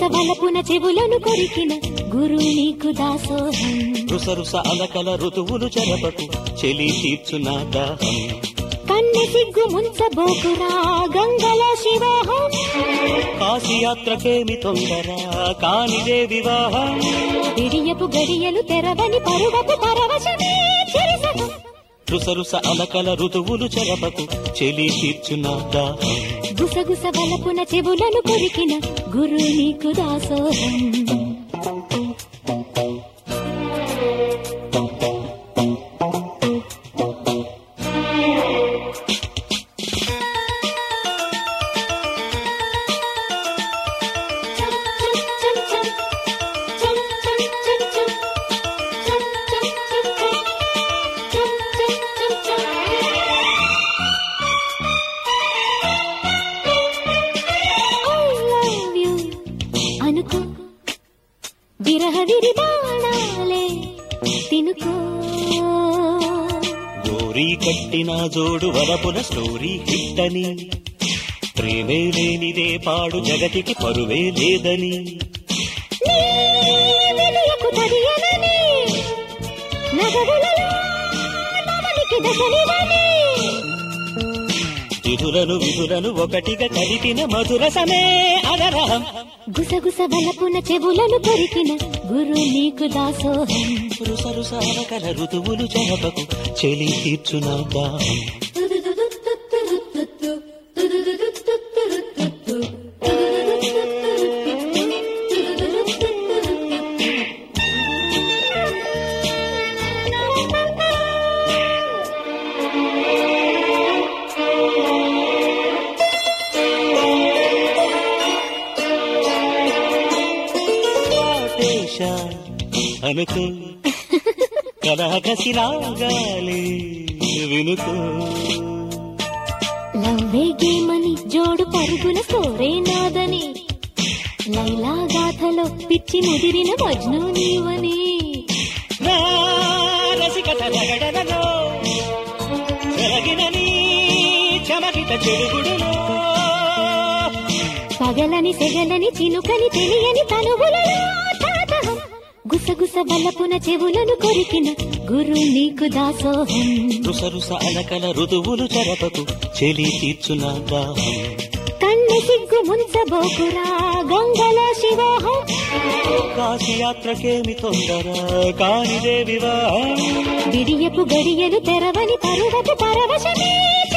వలపున చెవులను కొరికిన గురు నీకు దాసోహం రుసరుస అలకల ఋతువులు చెరపకు చెలి తీర్చునా దాహం కన్నె సిగ్గు ముంచబోకురా గంగల శివోహం కాశీయాత్రకేమి తొందర కానిదే వివాహం విడియపు గడియలు తెరవని పరువపు పరవశమే చెరిసగం రుసరుస అలకల ఋతువులు చెరపకు చెలి తీర్చునా దాహం గుసగుస వలపున చెవులను కొరికిన గురు నీకు దాసోహం అనుకో విరహ విరిదాణాలే తినుకో గోరీ కట్టిన జోడు వలపున స్టోరీ హిట్టని ప్రేమే లేనిదే పాడు జగతికి పరువే లేదని నీ విలువకు తదియనని నగవులలో నవలికి దశనివని విధులను విధులను ఒకటిగా కలిపిన మధురసమే అదరహం గుసగుస వలపున చెవులను కొరికిన గురు నీకు దాసోహం రుసరుస అలకల ఋతువులు చెరపకు చెలి తీర్చునా దాహం పాటేశ అనుకో కలహకసి రాగాలి వినుకో లవ్వే గేమని జోడు పరుగుల స్కోరే నాదని లైలా గాథలో పిచ్చి ముదిరిన మజ్ను నీవని నా రసికత జగడలలో చెలగినని చమకిత చెడుగుడులో పగలని సెగలని చినుకని తెలియని తనువులలో తాతహం గుసగుస వలపున చెవులను కొరికిన గురు నీకు దాసోహం రుసరుస అలకల ఋతువులు చెరపకు చెలి తీర్చునా దాహం కన్నె సిగ్గు ముంచబోకురా గంగల శివోహం కాశీయాత్రకేమి తొందర కానిదే వివాహం విడియపు గడియలు తెరవని పరువపు పరవశమే